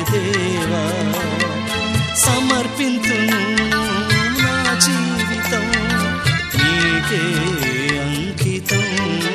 దేవా సమర్పింతును నా జీవితం నీకే అంకితం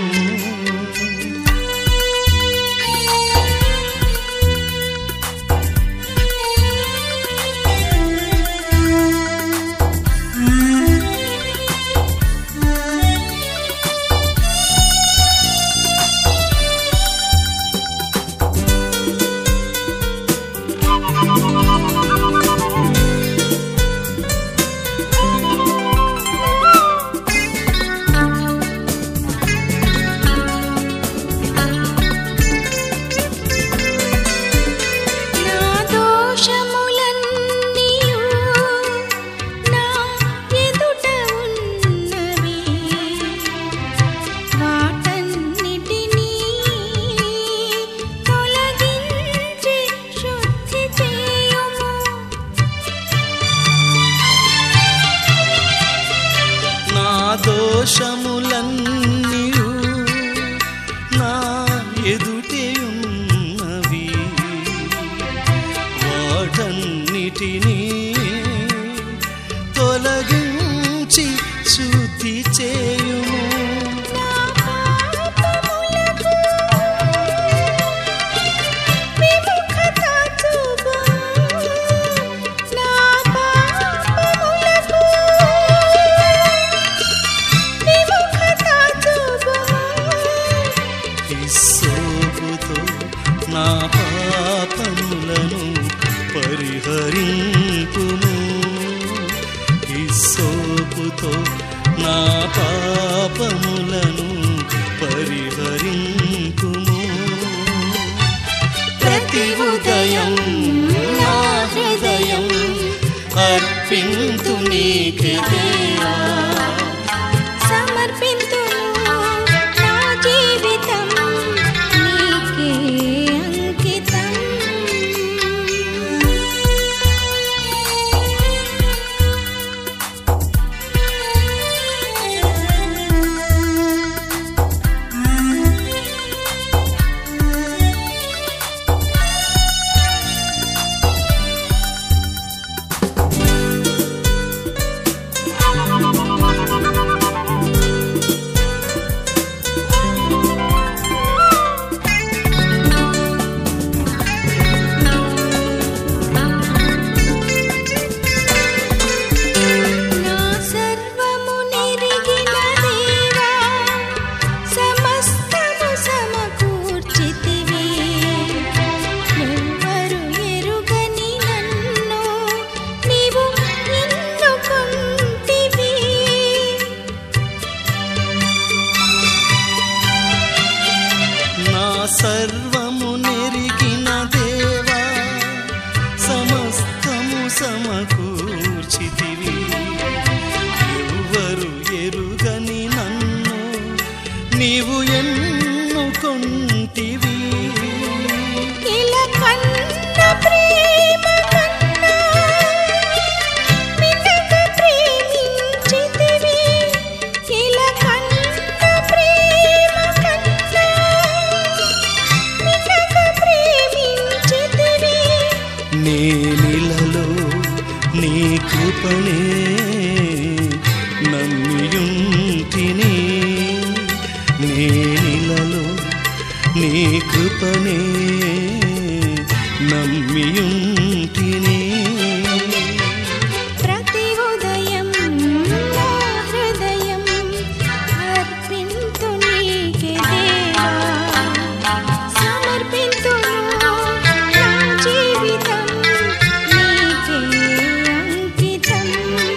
నా దోషములన్నీయు నా ఎదుట ఉన్నవి వాటన్నిటినీ తొలగించి శుద్ధి చేయుము నా దోషములన్నీయు నా ఎదుటే ఉన్నవి వాటన్నిటినీ తొలగించి శుద్ధి చేయుము నా పాపములకు విముఖత చూపుము నా పాపములకు విముఖత చూపుము హిస్సోపుతో నా పాపములను పరిహరింపుము హిస్సోపుతో నా పాపములను పరిహరింపుము ప్రతి ఉదయం నా హృదయం అర్పింతు నీకే దేవా సమర్పింతును నా జీవితం నీకే అంకితం నా సర్వము నెరిగిన దేవా సమస్తము సమకూర్చితివి ఎవ్వరు ఎరుగని నన్ను నీవు ఎన్నుకొంటివి నా సర్వము నెరిగిన దేవా సమస్తము సమకూర్చితివి ఎవ్వరు ఎరుగని నన్ను నీవు ఎన్నుకొంటివి ఇలా కన్న ప్రేమ కన్నా మిన్నగ ప్రేమించితివి ఇలా కన్న ప్రేమ కన్నా మిన్నగ ప్రేమించితివి నేనిలలో నీ కృపనే నమ్మియుంటిని నేనిలలో నీ కృపనే నమ్మియుంటిని ప్రతి ఉదయం నా హృదయం అర్పింతు నీకే దేవా సమర్పింతును నా జీవితం నీకే అంకితం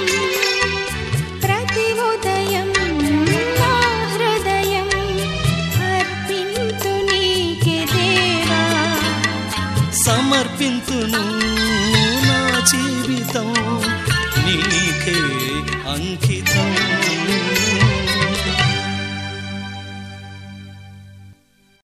ప్రతి ఉదయం నా హృదయం అర్పింతు నీకే దేవా సమర్పింతును నా జీవితం నీకే అంకితం